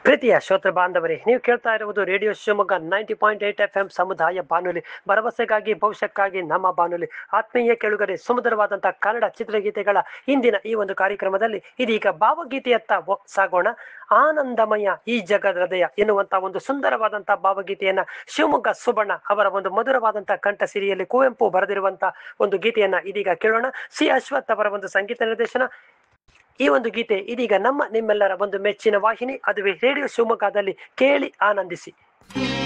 ಪ್ರೀತಿಯ ಶ್ರೋತೃ ಬಾಂಧವರೇ ನೀವು ಕೇಳ್ತಾ ಇರುವುದು radio Shivamogga ninety point eight F M ಸಮುದಾಯ ಬಾನುಲಿ ಭರವಸೆಗಾಗಿ ಭವಿಷ್ಯಕ್ಕಾಗಿ ನಮ್ಮ ಬಾನುಲಿ ಆತ್ಮೀಯ ಕೆಳುಗರೆ ಸುಮಧುರವಾದಂತಹ ಕನ್ನಡ ಚಿತ್ರಗೀತೆಗಳ ಇಂದಿನ ಈ ಒಂದು ಕಾರ್ಯಕ್ರಮದಲ್ಲಿ ಇದೀಗ ಭಾವಗೀತೆಯತ್ತ ಒ- ಸಾಗೋಣ ಆನಂದಮಯ ಈ ಜಗದ ಹೃದಯ ಎನ್ನುವಂತಹ ಒಂದು ಸುಂದರವಾದಂತಹ ಭಾವಗೀತೆಯನ್ನ ಶಿವಮೊಗ್ಗ ಸುಬಣ್ಣ ಅವರ ಒಂದು ಮಧುರವಾದಂತಹ ಕಂಠ ಸಿರಿಯಲ್ಲಿ ಕುವೆಂಪು ಬರೆದಿರುವಂತಹ ಒಂದು ಗೀತೆಯನ್ನ ಇದೀಗ ಕೇಳೋಣ ಸಿ ಅಶ್ವಥ್ ಅವರ ಒಂದು ಸಂಗೀತ ನಿರ್ದೇಶನ ಈ ಒಂದು ಗೀತೆ ಇದೀಗ ನಮ್ಮ ನಿಮ್ಮೆಲ್ಲರ ಒಂದು ಮೆಚ್ಚಿನ ವಾಹಿನಿ ಅದುವೇ ರೇಡಿಯೋ ಶಿವಮೊಗ್ಗದಲ್ಲಿ ಕೇಳಿ ಆನಂದಿಸಿ